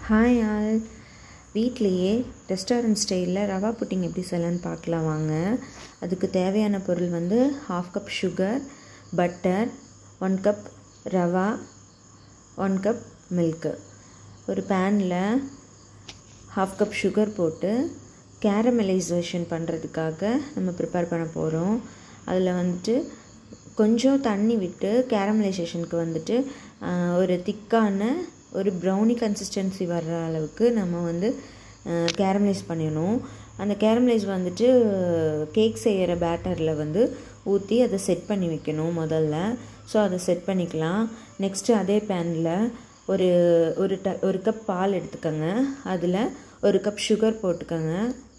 hi all வீட்லேயே restaurant ஸ்டைலில் rava pudding எப்படி செய்யலான்னு பார்க்கலாம் வாங்க அதுக்கு தேவையான பொருள் வந்து half cup sugar butter one cup rava one cup milk ஒரு பேனில் ஹாஃப் கப் சுகர் போட்டு கேரமலைசேஷன் பண்ணுறதுக்காக நம்ம ப்ரிப்பேர் பண்ண போகிறோம் அதில் வந்துட்டு கொஞ்சம் தண்ணி விட்டு கேரமலைசேஷனுக்கு வந்துட்டு ஒரு திக்கான ஒரு ப்ரௌனி கன்சிஸ்டன்சி வர்ற அளவுக்கு நம்ம வந்து கேரமலைஸ் பண்ணிடணும் அந்த கேரமலைஸ் வந்துட்டு கேக் செய்கிற பேட்டரில் வந்து ஊற்றி அதை செட் பண்ணி வைக்கணும் முதல்ல ஸோ அதை செட் பண்ணிக்கலாம் நெக்ஸ்ட்டு அதே பேனில் ஒரு ஒரு ட ஒரு கப் பால் எடுத்துக்கோங்க அதில் ஒரு கப் சுகர் போட்டுக்கோங்க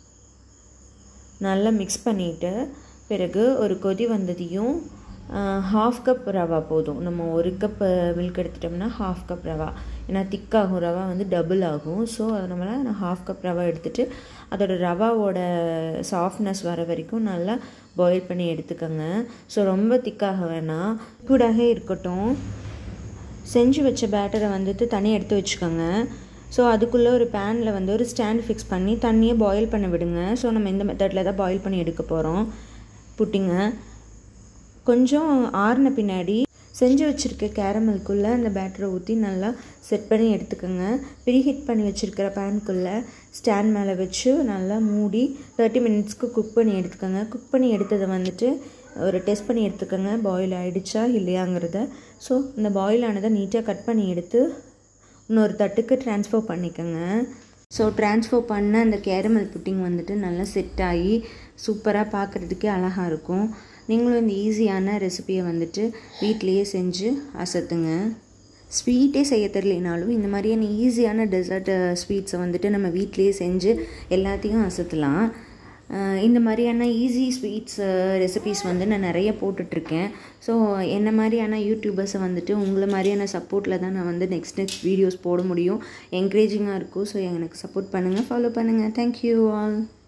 நல்லா மிக்ஸ் பண்ணிவிட்டு பிறகு ஒரு கொதி வந்ததையும் ஹாஃப் கப் ரவா போதும் நம்ம ஒரு கப் மில்க் எடுத்துட்டோம்னா ஹாஃப் கப் ரவா ஏன்னா திக்காகும் ரவா வந்து டபுள் ஆகும் ஸோ அதனால் நான் ஹாஃப் கப் ரவா எடுத்துகிட்டு அதோட ரவாவோட சாஃப்ட்னஸ் வர வரைக்கும் நல்லா பாயில் பண்ணி எடுத்துக்கோங்க ஸோ ரொம்ப திக்காக வேணாம் கூடாக இருக்கட்டும் செஞ்சு வச்ச பேட்டரை வந்துட்டு தனியாக எடுத்து வச்சுக்கோங்க ஸோ அதுக்குள்ளே ஒரு பேனில் வந்து ஒரு ஸ்டாண்ட் ஃபிக்ஸ் பண்ணி தண்ணியை பாயில் பண்ண விடுங்க ஸோ நம்ம இந்த மெத்தடில் தான் பாயில் பண்ணி எடுக்க போகிறோம் புட்டிங்க கொஞ்சம் ஆறின பின்னாடி செஞ்சு வச்சுருக்க கேரமலுக்குள்ளே அந்த பேட்டரை ஊற்றி நல்லா செட் பண்ணி எடுத்துக்கோங்க ப்ரீஹீட் பண்ணி வச்சுருக்கிற பேனுக்குள்ளே ஸ்டாண்ட் மேலே வச்சு நல்லா மூடி தேர்ட்டி மினிட்ஸ்க்கு குக் பண்ணி எடுத்துக்கோங்க குக் பண்ணி எடுத்ததை வந்துட்டு ஒரு டெஸ்ட் பண்ணி எடுத்துக்கோங்க பாயில் ஆகிடுச்சா இல்லையாங்கிறத ஸோ இந்த பாயில் ஆனதை நீட்டாக கட் பண்ணி எடுத்து இன்னொரு தட்டுக்கு ட்ரான்ஸ்ஃபர் பண்ணிக்கோங்க ஸோ ட்ரான்ஸ்ஃபர் பண்ண அந்த கேரமல் புட்டிங் வந்துட்டு நல்லா செட் ஆகி சூப்பராக பார்க்குறதுக்கே அழகாக இருக்கும் நீங்களும் இந்த ஈஸியான ரெசிபியை வந்துட்டு வீட்லேயே செஞ்சு அசத்துங்க ஸ்வீட்டே செய்ய தெரியலனாலும் இந்த மாதிரியான ஈஸியான டெசர்ட் ஸ்வீட்ஸை வந்துட்டு நம்ம வீட்லேயே செஞ்சு எல்லாத்தையும் அசத்தலாம் இந்த மாதிரியான ஈஸி ஸ்வீட்ஸ் ரெசிபீஸ் வந்து நான் நிறைய போட்டுட்ருக்கேன் ஸோ என்ன மாதிரியான யூடியூபர்ஸை வந்துட்டு உங்களை மாதிரியான சப்போர்ட்டில் தான் நான் வந்து நெக்ஸ்ட் நெக்ஸ்ட் வீடியோஸ் போட முடியும் என்கரேஜிங்காக இருக்கும் ஸோ எனக்கு சப்போர்ட் பண்ணுங்கள் ஃபாலோ பண்ணுங்கள் தேங்க்யூ ஆல்